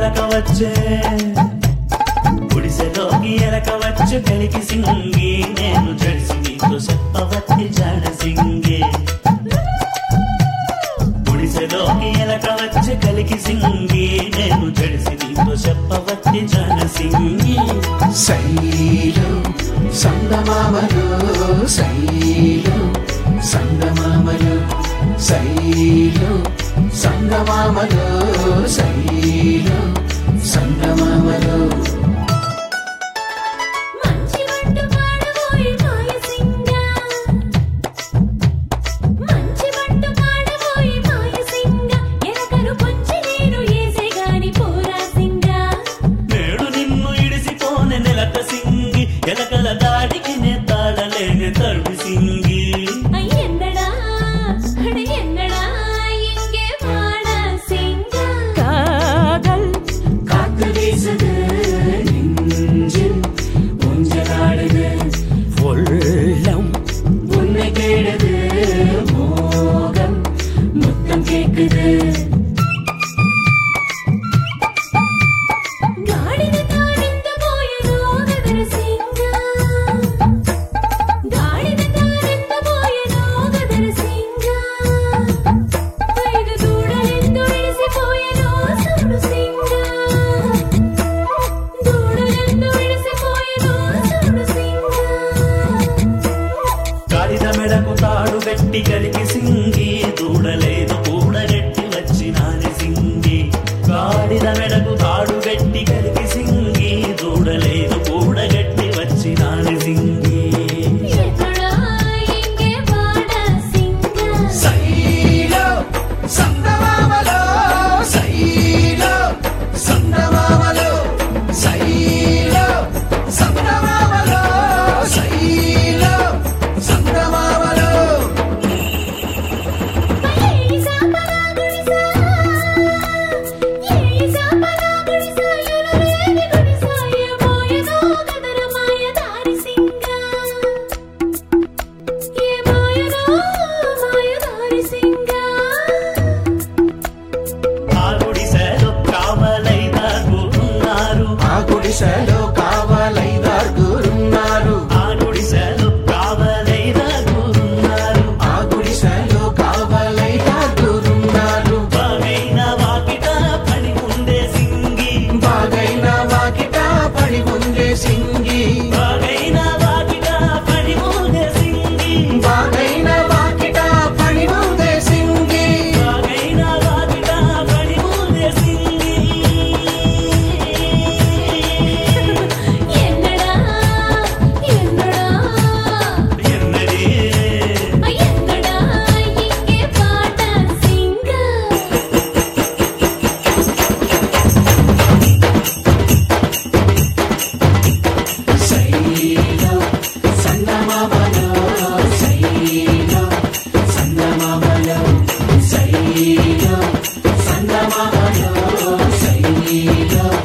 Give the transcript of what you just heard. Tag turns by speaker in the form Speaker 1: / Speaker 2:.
Speaker 1: ఎలక వచ్చే గుడిసెలోకి ఎలక వచ్చు కలికి సింగి నేను జడిసి నీతో చెప్పవట్టి జాడ సింగే గుడిసెలోకి ఎలక వచ్చి కలికి సింగి నేను జడిసి నీతో చెప్పవట్టి జాడ సింగి
Speaker 2: శైలు సంగమామలు శైలు సంగమామలు శైలు సంగమామలు శైలు సంగమామలు
Speaker 3: మంచి వంట పాడబోయి మాయసింగా మంచి వంట పాడబోయి మాయసింగా ఎనకను కొంచె నేను ఏసే గాని పోరా సింగా
Speaker 1: నేడు నిన్ను ఇడిసిపోనే నెలక సింగి ఎలకల దాడికి నే తాళలేని తరుడు సింగి
Speaker 3: என்னடா அட என்னடா இங்கே வாட சிங்க
Speaker 2: காதல் காத்து வீசுது நெஞ்சில் ஊஞ்சலாடுது உள்ளம் உன்னை தேடுது மோகம் முத்தம் கேக்குது
Speaker 3: గాడిద తానింద పోయెను గదర సింగ గాడిద తానింద పోయెను గదర సింగ ఐదు దూడలెందు విడిసిపోయెను సరుడు సింగ దూడలెందు విడిసిపోయెను సరుడు సింగ
Speaker 1: గాడిద మెడకు తాడు గట్టి కలిగి సింగి దూడలేదు కూడగట్టి వచ్చినాని సింగి గాడిద మెడకు తాడు గట్టి కలిగి సింగి దూడలేదు కూడగట్టి వచ్చినాని సింగి
Speaker 3: ఎక్కడా ఇంగే వాడ సింగ
Speaker 2: శైలో సంగమామలో శైలో సంగమామలో శైలో సంగమామలో శైలో సంగమామలో
Speaker 3: ఏయిసా పరాగుడిసా ఏయిసా పరాగుడిసా యులరేని గుడిసా ఏమోయదో గదర మాయ దారి సింగా ఏమోయదో మాయ దారి సింగా
Speaker 1: ఆ గుడిసెలో కావలైనారు
Speaker 2: ఆ గుడిసెలో కావాలైదారుగురున్నారు
Speaker 1: ఆ గుడిసెలో కావలైనారు
Speaker 2: ఆ గుడిసెలో కావాలైదారుగురున్నారు
Speaker 1: బాగైన వాకిట పని ఉండే సింగి
Speaker 2: బాగైన వాకిట పడి ఉండే సింగి
Speaker 1: బాగైన వాకిట పని ఉండే సింగి
Speaker 2: బాగైన వాకిట పడి ఉండే సింగి
Speaker 1: బాగైన వాకిట పని ఉండే సింగి
Speaker 3: ఎన్నడా ఎన్నడా
Speaker 1: ఎన్నడే
Speaker 3: ఎన్నడా ఇంగే పాట సింగా
Speaker 2: శైలో సంగమామలో శైలో సంగమామలో శైలో సంగమామలో శైలో